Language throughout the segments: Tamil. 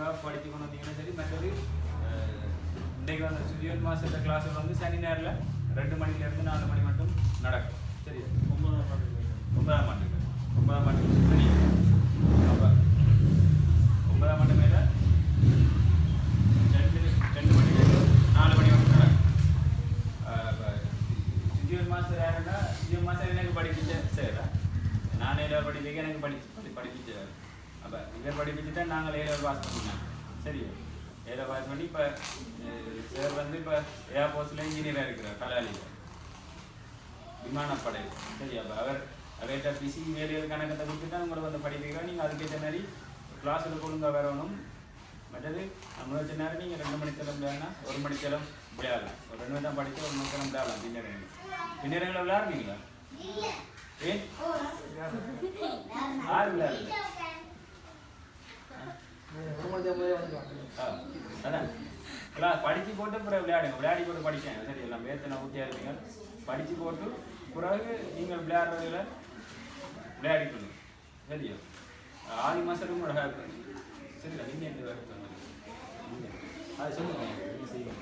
ஒழுங்காக படித்து கொண்டு வந்தீங்கன்னா சரி மற்றது அஹ், இன்றைக்கு வந்து சுஜிவன் மாஸ்டர் கிளாஸ் வந்து சனி நேரில் ரெண்டு மணிலேருந்து நாலு மணி மட்டும் நடக்கும் சரி ஒன்பதாம் ஆண்டு ஒன்பதாம் ஆண்டுக்கு ஒன்பதாம் ஆண்டுக்கு சரி அப்போ ஒன்பதாம் ஆண்டு மேலே ரெண்டு ரெண்டு மணிலேருந்து நாலு மணி வரைக்கும் நடக்கும் சிஜிவன் மாஸ்டர் யாருன்னா சிஜிவன் மாஸ்டர் எனக்கு படிப்பிச்ச சரிடா நான் ஏழாவது படிப்பிக்க எனக்கு படி படி படிப்பிச்சார் அப்போ இவர் படிப்பிச்சுட்டா நாங்கள் ஏழாவது பாஸ் பண்ணினோம் சரி ஏழாவது பாஸ் பண்ணி இப்போ சார் வந்து இப்போ ஏர்போர்ட்ஸில் இன்ஜினியராக இருக்கிறார் கலாலியில் விமானப்படை சரி அப்போ அவர் அவர்கிட்ட பிசி வேலையில் கணக்கத்தை கொடுத்துட்டா உங்களுக்கு வந்து படிப்பீங்க நீங்கள் அதுக்கேற்ற மாதிரி கிளாஸில் ஒழுங்காக வரணும் மற்றது நம்ம வச்ச நேரம் நீங்கள் ரெண்டு மணி தேலம் விளையாடினா ஒரு மணி தேலம் விளையாடலாம் ஒரு ரெண்டு மணி தான் படித்து ஒரு மணி தேலம் விளையாடலாம் பின்னரங்கள் பின்னரங்களை விளையாடுவீங்களா ஏன் யார் விளையாடுங்க ஆ, அதான் எல்லாம் படிச்சு போட்டு பிறகு விளையாடுங்க விளையாடி போட்டு படிக்கேன் சரி எல்லாம் வேத்தனை ஊற்றியா இருப்பீங்க படிச்சு போட்டு பிறகு நீங்கள் விளையாடுறதுல விளையாடிக்கணும் சரியா ஆதி மாதம் உங்களோட சரியா நீங்கள் எந்த வேலை சொன்னீங்க நீங்க. அது சொல்லுங்க நீங்க செய்யுங்க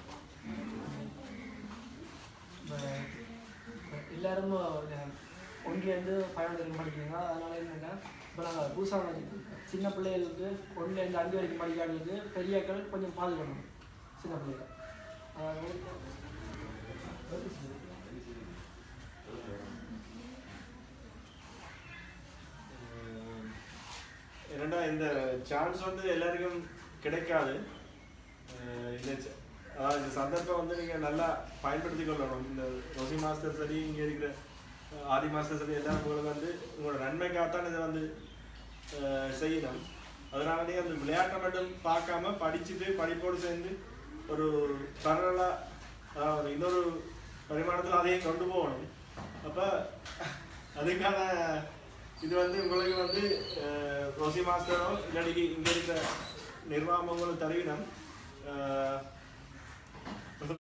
எல்லாரும் ஒன்றிலேருந்து பன்னெண்டு வரைக்கும் படிக்கிறீங்க அதனால என்னென்னா இப்போ நாங்கள் புதுசாக சின்ன பிள்ளைகளுக்கு ஒன்றுலேருந்து அஞ்சு வரைக்கும் படிக்காதவங்களுக்கு பெரியாக்கள் கொஞ்சம் பாதுகாக்கணும் சின்ன பிள்ளைகள் என்னடா இந்த சான்ஸ் வந்து எல்லாருக்கும் கிடைக்காது அஹ் இந்த ச- அதாவது இந்த சந்தர்ப்பம் வந்து நீங்கள் நல்லா பயன்படுத்தி கொள்ளணும் இந்த ரோசி மாஸ்டர் சரி இங்கே இருக்கிற அஹ், ஆதி மாஸ்டர் சரி எல்லாம் உங்களுக்கு வந்து உங்களோட நன்மைக்காகத்தான் இதை வந்து அஹ், செய்யணும் அதனால நீங்க அந்த விளையாட்டை மட்டும் பார்க்காம படிச்சுட்டு படிப்போடு சேர்ந்து ஒரு பரவலாக அதாவது இன்னொரு பரிமாணத்தில் அதையும் கொண்டு போகணும் அப்போ அதுக்கான இது வந்து உங்களுக்கு வந்து அஹ், ரோசி மாஸ்டரோ இல்லாட்டி இங்கே இருக்கிற நிர்வாகங்களும் தருவினம் அஹ்,